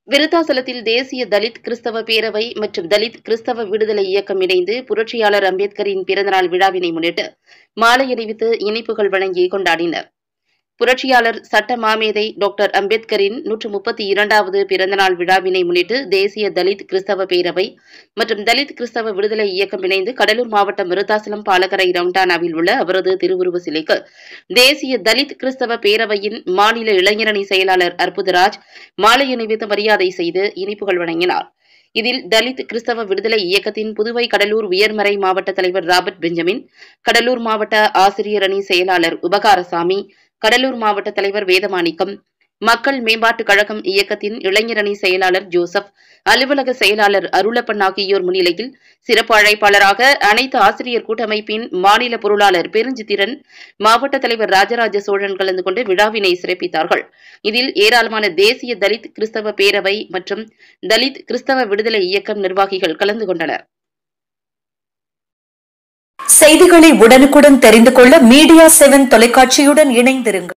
விருத்தாசலத்தில் தேசிய தலித் கிறிஸ்தவ பேரவை மற்றும் தலித் கிறிஸ்தவ விடுதலை இயக்கம் இணைந்து புரட்சியாளர் அம்பேத்கரின் பிறந்தநாள் விழாவினை முன்னிட்டு மாலை அணிவித்து இனிப்புகள் வழங்கி கொண்டாடினர் புரட்சியாளர் சட்ட மாமேதை டாக்டர் அம்பேத்கரின் நூற்று முப்பத்தி இரண்டாவது பிறந்தநாள் விழாவினை முன்னிட்டு தேசிய தலித் கிறிஸ்தவ பேரவை மற்றும் தலித் கிறிஸ்தவ விடுதலை இயக்கம் இணைந்து கடலூர் மாவட்டம் விருத்தாசலம் பாலக்கரை ரவுண்டானாவில் உள்ள அவரது திருவுருவ சிலைக்கு தேசிய தலித் கிறிஸ்தவ பேரவையின் மாநில இளைஞரணி செயலாளர் அற்புதராஜ் மாலை அணிவித்து மரியாதை செய்து இனிப்புகள் வழங்கினார் இதில் தலித் கிறிஸ்தவ விடுதலை இயக்கத்தின் புதுவை கடலூர் உயர்மறை மாவட்ட தலைவர் ராபர்ட் பெஞ்சமின் கடலூர் மாவட்ட ஆசிரியர் அணி செயலாளர் உபகாரசாமி கடலூர் மாவட்ட தலைவர் வேதமாணிக்கம் மக்கள் மேம்பாட்டுக் கழகம் இயக்கத்தின் இளைஞரணி செயலாளர் ஜோசப் அலுவலக செயலாளர் அருளப்பன் ஆகியோர் முன்னிலையில் சிறப்பு அழைப்பாளராக அனைத்து ஆசிரியர் கூட்டமைப்பின் மாநில பொருளாளர் பெருஞ்சித்திரன் மாவட்ட தலைவர் ராஜராஜ சோழன் கலந்து கொண்டு விழாவினை சிறப்பித்தார்கள் இதில் ஏராளமான தேசிய தலித் கிறிஸ்தவ பேரவை மற்றும் தலித் கிறிஸ்தவ விடுதலை இயக்கம் நிர்வாகிகள் கலந்து கொண்டனர் செய்திகளை உடனுக்குடன் தெரிந்து கொள்ள மீடியா செவன் தொலைக்காட்சியுடன் இணைந்திருங்கள்